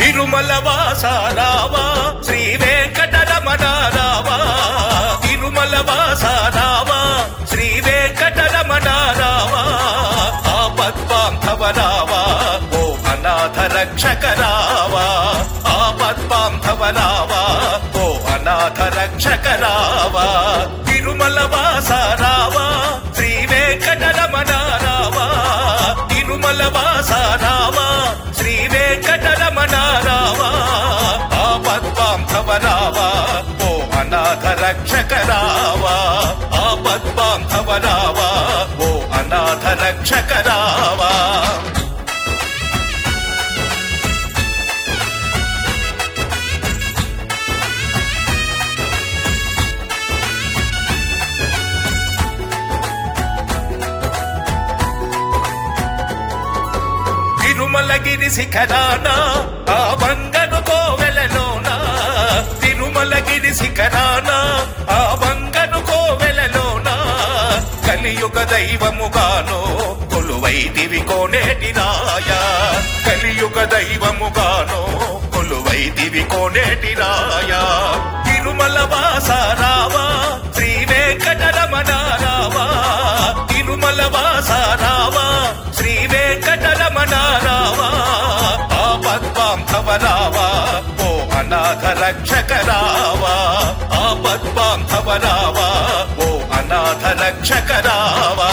తిరుమల వాస రావా శ్రీ వెంకటరమణ రావా తిరుమల వాస రావా శ్రీ వెంకటరమణ రావా ఆపద్బాంధవ రావా ఓ అనాథ రక్షక రావా ఆపద్బాంధవ రావా ఓ అనాథ రక్షక రావా తిరుమల వాస రావా శ్రీ వెంకటరమణ రావా తిరుమల వాస రావా శ్రీ వెంకటరమణ రావా ఆపద్బాంధవ రావా ఓ అనాథ రక్షక రావా ఆపద్బాంధవ రావా ఓ అనాథ రక్షక రావా తిరుమలగిరి శిఖరాన ఆ బంగను కోవెలలోన తిరుమలగిరి శిఖరాన ఆ బంగను కోవెలలోన కలియుగ దైవముగాను కొలువైదివి కోనేటి రాయ కలియుగ దైవముగాను కొలువైదివి కోనేటి రాయ తిరుమల వాస రావా శ్రీ వెంకటరమణ రావా తిరుమల వాస రావా శ్రీ వెంకటరమణ రావా ఆపద్బాంధవ రావా ఓ అనాథ రక్షక రావా ఆపద్బాంధవ రావా ఓ అనాథ రక్షక రావా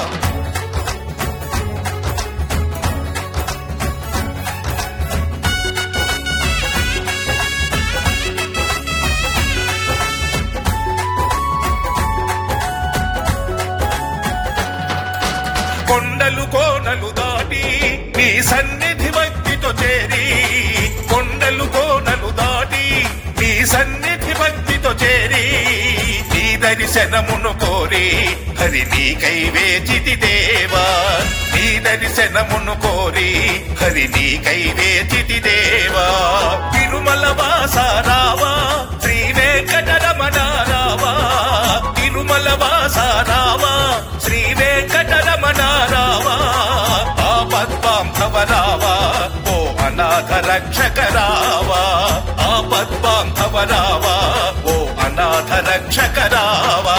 కొండలు కోనలు దాటి నీ సన్నిధి భక్తితో చేరి కొండలు కోనలు దాటి నీ సన్నిధి భక్తితో చేరి నీ దర్శనమును కోరి హరి నీకై వేచితి దేవా నీ దర్శనమును కోరి హరి నీకై వేచితి దేవా తిరుమల వాస రావా శ్రీ వెంకటరమణ రావా తిరుమల వాస రావా శ్రీ వెంకటరమణ రావా ఆపద్బాంధవ రావా ఓ అనాథ రక్షక రావా ఆపద్బాంధవ రావా ఓ అనాథ రక్షక రావా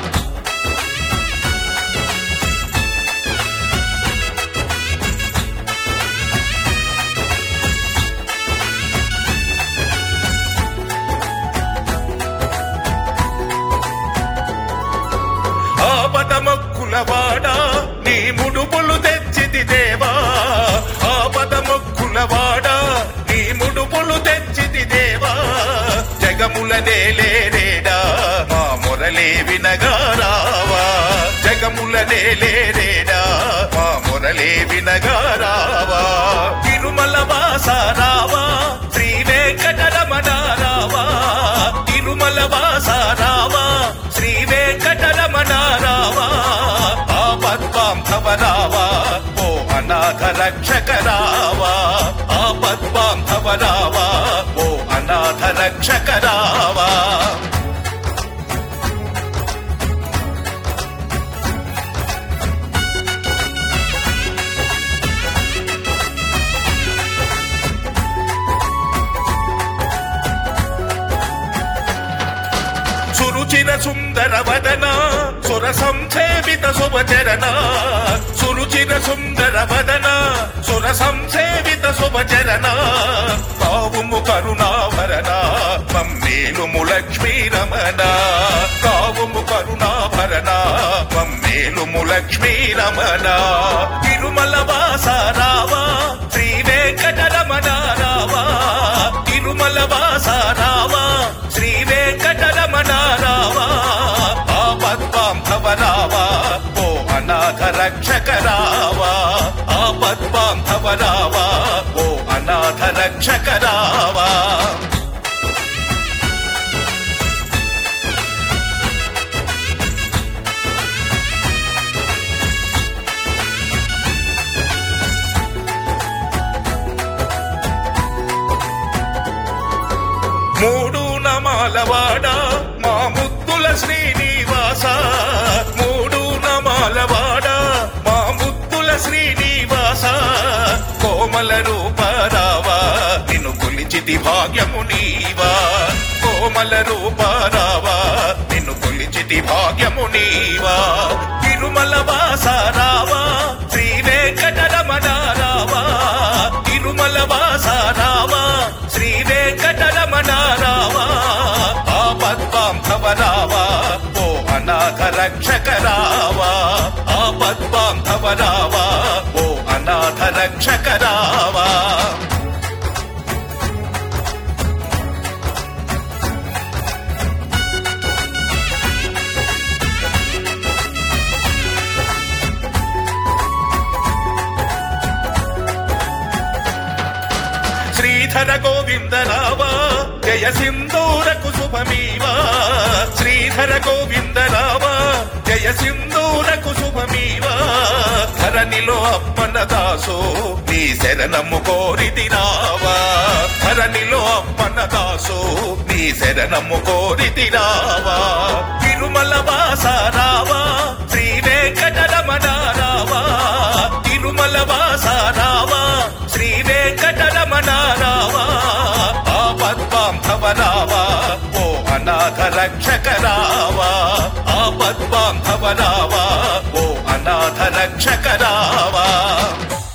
ఆపద మొక్కులవాడా నీ ముడుపులు తెచ్చితి దేవా ఆపద మొక్కులవాడా నీ ముడుపులు తెచ్చితి దేవా జగముల నేలేరేడా మా మొరలే వినగారావా జగముల నేలేరేడా మా మొరలే వినగారావా తిరుమల వాస రావా శ్రీ వెంకటరమణ రావా తిరుమల వాస రావా శ్రీ వెంకటరమణ రావా ఆపద్బాంధవ రావా ఓ అనాథ రక్షక రావా ఆపద్బాంధవ రావా ఓ అనాథ రక్షక రావా సురుచిర సుందర వదన సుర సంసేవిత శుభచరణ సురుచిర సుందర వదన సుర సంసేవిత శుభచరణ కావుము కరుణాభరణ మమ్మేలుము లక్ష్మీ రమణ కావుము కరుణాభరణ మమ్మేలుము లక్ష్మీ రమణ తిరుమల వాస రావా శ్రీ వెంకటరమణ రావా తిరుమల వాస రావా శ్రీ వెంకటరమణ రావా ఆపద్బాంధవ రావా ఓ అనాథ రక్షక రావా ఆపద్బాంధవ రావా ఓ అనాథ రక్షక రావా మూడు నమాలవాడ మా ముద్దుల శ్రీనివాస మూడు నమాలవాడ మా ముద్దుల శ్రీనివాస కోమల రూప రావా నిన్ను నిన్ను కొలిచితి భాగ్యము నీవా కోమల రూపారావా నిన్ను కొలిచితి భాగ్యము నీవా తిరుమల వాస రావా శ్రీ వెంకటరమణ రావా తిరుమల వాస రావా శ్రీ వెంకటరమణ రావా ఆపద్బాంధవ రావా ఓ అనాథ రక్షక రావా ఆపద్బాంధవ రావా ఓ అనాథ రక్షక రావా శ్రీధర గోవింద రావా జయ సింధూరకు శుభమీవా శ్రీధర గోవింద రావా జయ సింధూరకు శుభమీవా ధరణిలో అప్పన దాసో నీ శరణము కోరితి రావా ధరణిలో అప్పన దాసో నీ శరణము కోరితి రావా తిరుమల వాస రావా శ్రీ వెంకటరమణ రావా తిరుమల వాస రావా శ్రీ వెంకటరమణ రావా ఆపద్బాంధవ రావా ఓ అనాథ రక్షక రావా ఆపద్బాంధవ రావా ఓ అనాథ రక్షక రావా